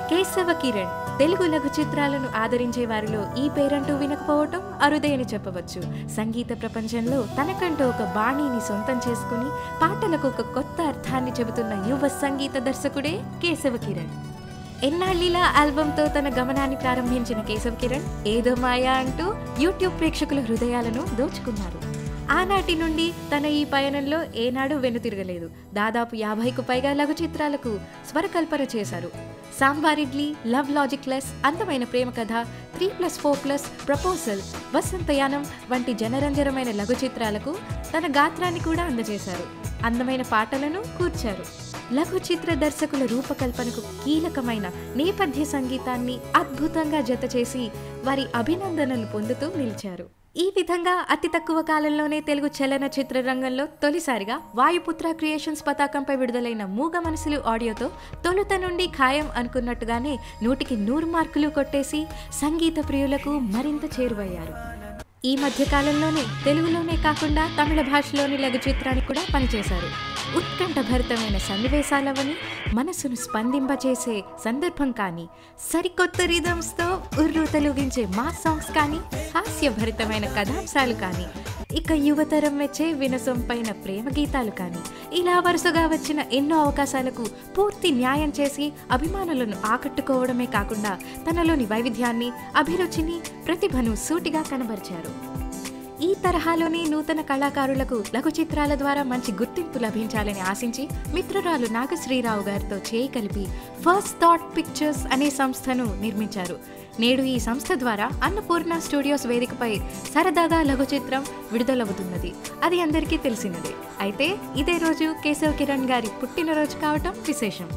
కేశవ కిరణ్ తెలుగు లఘు చిత్రాలను ఆదరించే వారిలో ఈ పేరంటూ వినకపోవటం అరుదే అని చెప్పవచ్చు సంగీత ప్రపంచంలో తనకంటూ ఒక బాణీని సొంతం చేసుకుని పాటలకు ఒక కొత్త అర్థాన్ని చెబుతున్న యువ సంగీత దర్శకుడే కేశవ కిరణ్ ఎన్నాళ్ళిలా ఆల్బంతో తన గమనాన్ని ప్రారంభించిన కేశవ్ కిరణ్ ఏదో మాయా అంటూ యూట్యూబ్ ప్రేక్షకుల హృదయాలను దోచుకున్నారు ఆనాటి నుండి తన ఈ పయనంలో ఏనాడు వెనుతిరగలేదు దాదాపు యాభైకు పైగా లఘు చిత్రాలకు స్వరకల్పన చేశారు Sambar Idli love logic less అందమైన ప్రేమ కథ three plus four plus proposal Vasanthayanam వంటి జనరంజనమైన లఘు చిత్రాలకు తన గాత్రాన్ని కూడా అందజేశారు అందమైన పాటలను కూర్చారు లఘు చిత్ర దర్శకుల రూపకల్పనకు కీలకమైన నేపథ్య సంగీతాన్ని అద్భుతంగా జతచేసి వారి అభినందనలు పొందుతూ నిలిచారు ఈ విధంగా అతి తక్కువ కాలంలోనే తెలుగు చలనచిత్ర రంగంలో తొలిసారిగా వాయుపుత్ర క్రియేషన్స్ పతాకంపై విడుదలైన మూగ మనసులు ఆడియోతో తొలుత నుండి ఖాయం అనుకున్నట్టుగానే నూటికి నూరు మార్కులు కొట్టేసి సంగీత ప్రియులకు మరింత చేరువయ్యారు ఈ మధ్య కాలంలోనే తెలుగులోనే కాకుండా తమిళ భాషలోని లఘు చిత్రానికి కూడా పనిచేశారు ఉత్కంఠభరితమైన సన్నివేశాలవని మనసును స్పందింపచేసే సందర్భం కానీ సరికొత్త రిథమ్స్తో ఉర్రు తొలగించే మా సాంగ్స్ కానీ హాస్యభరితమైన కథాంశాలు కానీ ఇక యువతరం మెచ్చే వినసొంపైన ప్రేమ గీతాలు కానీ ఇలా వరుసగా వచ్చిన ఎన్నో అవకాశాలకు పూర్తి న్యాయం చేసి అభిమానులను ఆకట్టుకోవడమే కాకుండా తనలోని వైవిధ్యాన్ని అభిరుచిని ప్రతిభను సూటిగా కనబరిచారు ఈ తరహాలోని నూతన కళాకారులకు లఘు చిత్రాల ద్వారా మంచి గుర్తింపు లభించాలని ఆశించి మిత్రురాలు నాగశ్రీరావు గారితో చేయి కలిపి ఫస్ట్ థాట్ పిక్చర్స్ అనే సంస్థను నిర్మించారు నేడు ఈ సంస్థ ద్వారా అన్నపూర్ణ స్టూడియోస్ వేదికపై సరదాగా లఘు చిత్రం విడుదలవుతున్నది అది అందరికీ తెలిసినదే అయితే ఇదే రోజు కేశవ్ కిరణ్ గారి పుట్టినరోజు కావటం విశేషం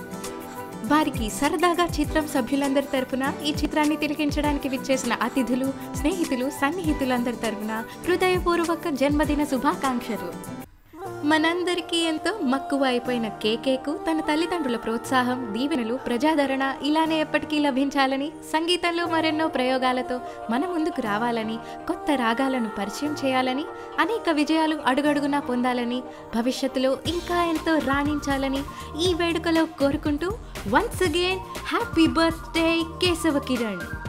వారికి సరదాగా చిత్రం సభ్యులందరి తరపున ఈ చిత్రాన్ని తిలకించడానికి విచ్చేసిన అతిథులు స్నేహితులు సన్నిహితులందరి తరపున హృదయపూర్వక జన్మదిన శుభాకాంక్షలు మనందరికీ ఎంతో మక్కువ అయిపోయిన కేకేకు తన తల్లిదండ్రుల ప్రోత్సాహం దీవెనలు ప్రజాదరణ ఇలానే ఎప్పటికీ లభించాలని సంగీతంలో మరెన్నో ప్రయోగాలతో మన ముందుకు రావాలని కొత్త రాగాలను పరిచయం చేయాలని అనేక విజయాలు అడుగడుగునా పొందాలని భవిష్యత్తులో ఇంకా ఎంతో రాణించాలని ఈ వేడుకలో కోరుకుంటూ once again happy birthday Keshava Kiran